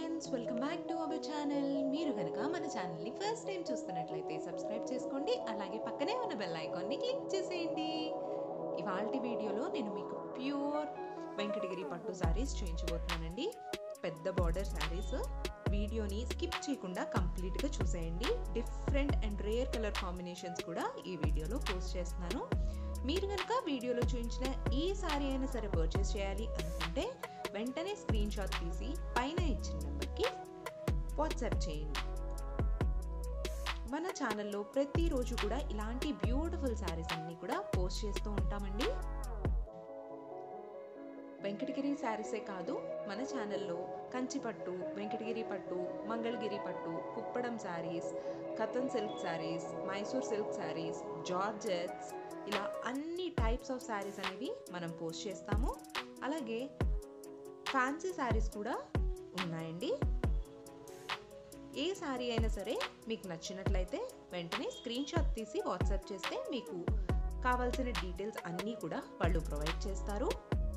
friends welcome back to our channel మీరు కనుక మన ఛానల్ని ఫస్ట్ టైం చూస్తున్నట్లయితే సబ్స్క్రైబ్ చేసుకోండి అలాగే పక్కనే ఉన్న బెల్ ఐకాన్ని క్లిక్ చేసేయండి ఇవాళ వీడియోలో నేను మీకు ప్యూర్ వెంకటగిరి పట్టు శారీస్ చూపించబోతున్నానండి పెద్ద బార్డర్ శారీస్ వీడియోని స్కిప్ చేయకుండా కంప్లీట్గా చూసేయండి different and rare colour combinations కూడా ఈ వీడియోలో పోస్ట్ చేస్తున్నాను మీరు కనుక వీడియోలో చూపించిన ఈ శారీ అయినా సరే పర్చేస్ చేయాలి అనుకుంటే వెంటనే స్క్రీన్ షాట్ తీసి పైన ఇచ్చిన నెంబర్కి వాట్సాప్ చేయండి మన ఛానల్లో ప్రతిరోజు కూడా ఇలాంటి బ్యూటిఫుల్ శారీస్ అన్నీ కూడా పోస్ట్ చేస్తూ ఉంటామండి వెంకటగిరి శారీసే కాదు మన ఛానల్లో కంచి పట్టు వెంకటగిరి పట్టు మంగళగిరి పట్టు Kuppadam sarees Katan silk sarees Mysore silk sarees georgettes ఇలా అన్ని టైప్స్ ఆఫ్ శారీస్ అనేవి మనం పోస్ట్ చేస్తాము అలాగే ఫ్యాన్సీ శారీస్ కూడా ఉన్నాయండి ఏ శారీ అయినా సరే మీకు నచ్చినట్లయితే వెంటనే స్క్రీన్ షాట్ తీసి వాట్సాప్ చేస్తే మీకు కావాల్సిన డీటెయిల్స్ అన్నీ కూడా వాళ్ళు ప్రొవైడ్ చేస్తారు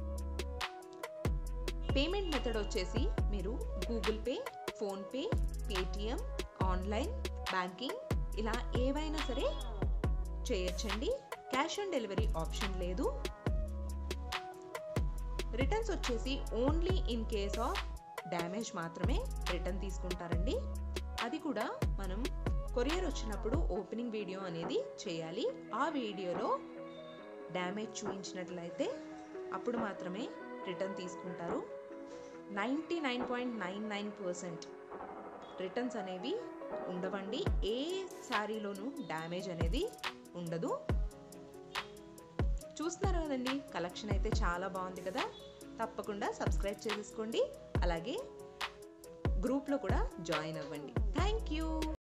పేమెంట్ మెథడ్ వచ్చేసి మీరు Google Pay PhonePe Paytm online banking ఇలా ఏవైనా సరే చేయొచ్చండి క్యాష్ ఆన్ డెలివరీ ఆప్షన్ లేదు రిటర్న్స్ వచ్చేసి only in case of damage మాత్రమే రిటర్న్ తీసుకుంటారండి అది కూడా మనం కొరియర్ వచ్చినప్పుడు ఓపెనింగ్ వీడియో అనేది చేయాలి ఆ వీడియోలో డ్యామేజ్ చూపించినట్లయితే అప్పుడు మాత్రమే రిటర్న్ తీసుకుంటారు ninety nine point nine nine percent returns అనేవి ఉండవండి ఏ శారీలోనూ డ్యామేజ్ అనేది ఉండదు చూస్తున్నారు కదండి కలెక్షన్ అయితే చాలా బాగుంది కదా తప్పకుండా సబ్స్క్రైబ్ చేసుకోండి అలాగే గ్రూప్లో కూడా జాయిన్ అవ్వండి థ్యాంక్ యూ